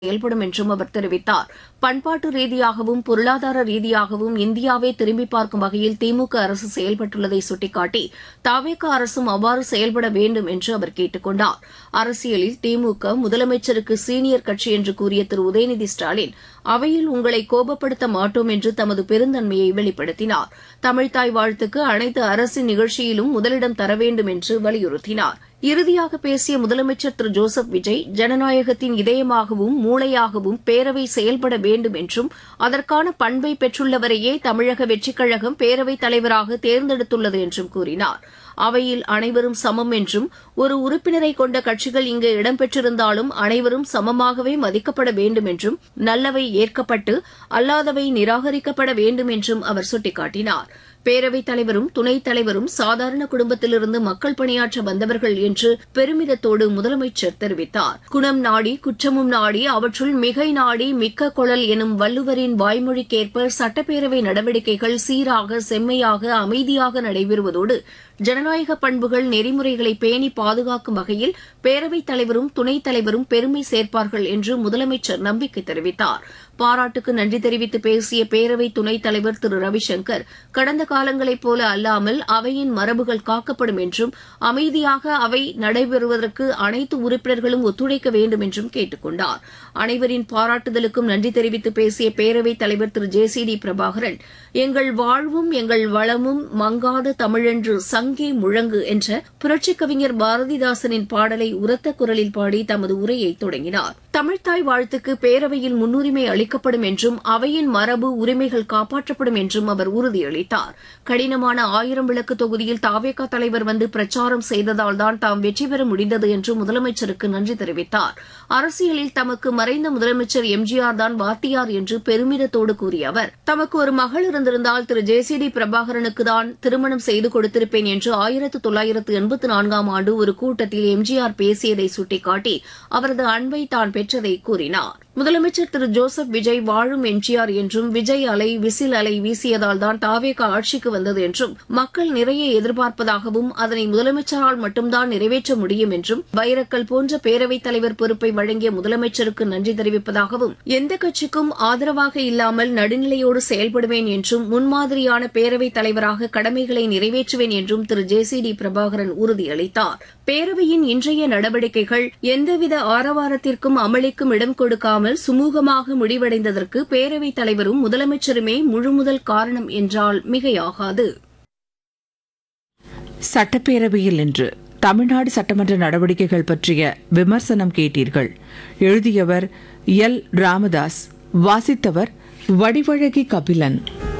செயல்படும் என்றும் அவர் தெரிவித்தார் பண்பாட்டு ரீதியாகவும் பொருளாதார ரீதியாகவும் இந்தியாவை திரும்பி பார்க்கும் வகையில் திமுக அரசு செயல்பட்டுள்ளதை சுட்டிக்காட்டி தவேக அரசும் அவ்வாறு செயல்பட வேண்டும் என்று அவர் கேட்டுக் கொண்டார் அரசியலில் திமுக முதலமைச்சருக்கு சீனியர் கட்சி என்று கூறிய திரு உதயநிதி ஸ்டாலின் அவையில் உங்களை கோபப்படுத்த மாட்டோம் என்று தமது பெருந்தன்மையை வெளிப்படுத்தினார் தமிழ்த்தாய் வாழ்த்துக்கு அனைத்து அரசின் நிகழ்ச்சியிலும் முதலிடம் தர வேண்டும் என்று வலியுறுத்தினார் இறுதியாக பேசிய முதலமைச்சர் திரு ஜோசப் விஜய் ஜனநாயகத்தின் இதயமாகவும் மூளையாகவும் பேரவை செயல்பட வேண்டும் என்றும் அதற்கான பண்பை பெற்றுள்ளவரையே தமிழக வெற்றிக் கழகம் பேரவைத் தலைவராக தேர்ந்தெடுத்துள்ளது என்றும் கூறினார் அவையில் அனைவரும் சமம் என்றும் ஒரு உறுப்பினரை கொண்ட கட்சிகள் இங்கு இடம்பெற்றிருந்தாலும் அனைவரும் சமமாகவே மதிக்கப்பட வேண்டும் என்றும் நல்லவை ஏற்கப்பட்டு அல்லாதவை நிராகரிக்கப்பட வேண்டும் என்றும் அவர் சுட்டிக்காட்டினார் பேரவைத் தலைவரும் துணைத் தலைவரும் சாதாரண குடும்பத்திலிருந்து மக்கள் பணியாற்ற வந்தவர்கள் என்று பெருமிதத்தோடு முதலமைச்சர் தெரிவித்தார் குணம் நாடி குற்றமும் நாடி அவற்றுள் மிகை நாடி மிக்க கொழல் எனும் வள்ளுவரின் வாய்மொழிக்கேற்ப சட்டப்பேரவை நடவடிக்கைகள் சீராக செம்மையாக அமைதியாக நடைபெறுவதோடு ஜனநாயக பண்புகள் நெறிமுறைகளை பேணி பாதுகாக்கும் வகையில் பேரவைத் தலைவரும் துணைத் தலைவரும் பெருமை சேர்ப்பார்கள் என்று முதலமைச்சர் நம்பிக்கை தெரிவித்தார் பாராட்டுக்கு நன்றி தெரிவித்து பேசிய பேரவை துணைத் தலைவர் திரு ரவிசங்கர் கடந்த காலங்களைப் போல அல்லாமல் அவையின் மரபுகள் காக்கப்படும் என்றும் அமைதியாக அவை நடைபெறுவதற்கு அனைத்து உறுப்பினர்களும் ஒத்துழைக்க வேண்டும் என்றும் கேட்டுக் கொண்டார் அனைவரின் பாராட்டுதலுக்கும் நன்றி தெரிவித்து பேசிய பேரவைத் தலைவர் திரு ஜே சி டி பிரபாகரன் எங்கள் வாழ்வும் எங்கள் வளமும் மங்காத தமிழென்று சங்கே முழங்கு என்ற புரட்சிக் கவிஞர் பாரதிதாசனின் பாடலை உரத்த குரலில் பாடி தமது உரையை தொடங்கினார் தமிழ்த்தாய் வாழ்த்துக்கு பேரவையில் முன்னுரிமை அளிக்கப்படும் என்றும் அவையின் மரபு உரிமைகள் காப்பாற்றப்படும் என்றும் அவர் உறுதியளித்தார் கடினமான ஆயிரம் விளக்கு தொகுதியில் தாவேகா தலைவர் வந்து பிரச்சாரம் செய்ததால் தான் தாம் வெற்றி பெற முடிந்தது என்று முதலமைச்சருக்கு நன்றி தெரிவித்தார் அரசியலில் தமக்கு மறைந்த முதலமைச்சர் எம்ஜிஆர் தான் வாத்தியார் என்று பெருமிதத்தோடு கூறிய அவர் தமக்கு ஒரு மகள் இருந்திருந்தால் திரு ஜே சி டி பிரபாகரனுக்கு தான் திருமணம் செய்து கொடுத்திருப்பேன் என்று ஆயிரத்து தொள்ளாயிரத்து எண்பத்து நான்காம் ஆண்டு ஒரு கூட்டத்தில் எம்ஜிஆர் பேசியதை சுட்டிக்காட்டி அவரது அன்பை தான் பெற்றதை கூறினார் முதலமைச்சர் திரு ஜோசப் விஜய் வாழும் எம்ஜிஆர் என்றும் விஜய் அலை விசில் அலை வீசியதால் தான் தாவேக ஆட்சிக்கு வந்தது என்றும் மக்கள் நிறைய எதிர்பார்ப்பதாகவும் அதனை முதலமைச்சரால் மட்டும்தான் நிறைவேற்ற முடியும் என்றும் வைரக்கல் போன்ற பேரவைத் தலைவர் பொறுப்பை வழங்கிய முதலமைச்சருக்கு நன்றி தெரிவிப்பதாகவும் எந்த கட்சிக்கும் ஆதரவாக இல்லாமல் நடுநிலையோடு செயல்படுவேன் என்றும் முன்மாதிரியான பேரவைத் தலைவராக கடமைகளை நிறைவேற்றுவேன் என்றும் திரு ஜே சி டி பிரபாகரன் உறுதியளித்தார் பேரவையின் இன்றைய நடவடிக்கைகள் எந்தவித ஆரவாரத்திற்கும் அமளிக்கும் இடம் கொடுக்காமல் சுமூகமாக முடிவடைந்ததற்கு பேரவைத் தலைவரும் முதலமைச்சருமே முழுமுதல் காரணம் என்றால் மிகையாகாது சட்டப்பேரவையில் இன்று தமிழ்நாடு சட்டமன்ற நடவடிக்கைகள் பற்றிய விமர்சனம் கேட்டீர்கள் எழுதியவர் எல் ராமதாஸ் வாசித்தவர் வடிவழகி கபிலன்